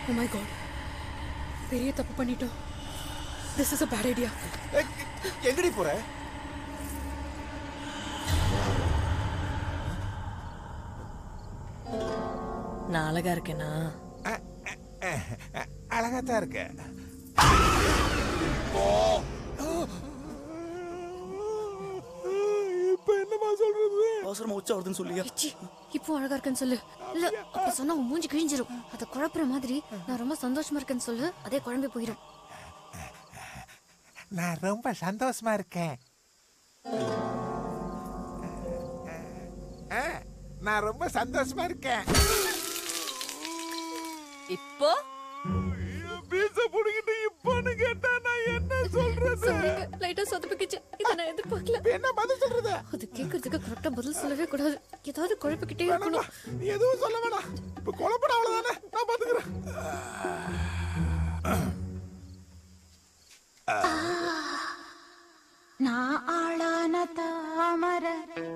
oh my God பெரிய தப்பு பண்ணிட்டோம் this is a bad idea எங்கடி போற நான் அழகா இருக்கேனா அழகாத்தான் இருக்க இப்ப என்னமா சொல்றது அவசரமா உச்சா வருதுன்னு சொல்லியா சி, இப்போ அழகா இருக்கேன்னு சொல்லு இல்ல அப்ப சொன்னா உன் மூஞ்சி கிழிஞ்சிரும் அத குழப்புற மாதிரி நான் ரொம்ப சந்தோஷமா இருக்கேன்னு சொல்லு அதே குழம்பி போயிடும் நான் ரொம்ப சந்தோஷமா இருக்கேன் ஆ, நான் ரொம்ப சந்தோஷமா இருக்கேன் இப்போ பீச புடிக்கிட்டு இப்போன்னு கேட்டா நான் என்ன சொல்றது சாரிங்க லைட்டா சொதப்பிக்கிச்சு இத நான் எதிர்பார்க்கல இப்ப என்ன பதில் சொல்றது அது கேக்குறதுக்கு கரெக்டா பதில் சொல்லவே கூடாது ஏதாவது குழப்பிக்கிட்டே வேணாம்மா, இருக்கணும் நீ எதுவும் சொல்ல வேணாம் இப்ப குழப்பட அவ்வளவுதானே நான் பாத்துக்கிறேன் நான் ஆளான தாமர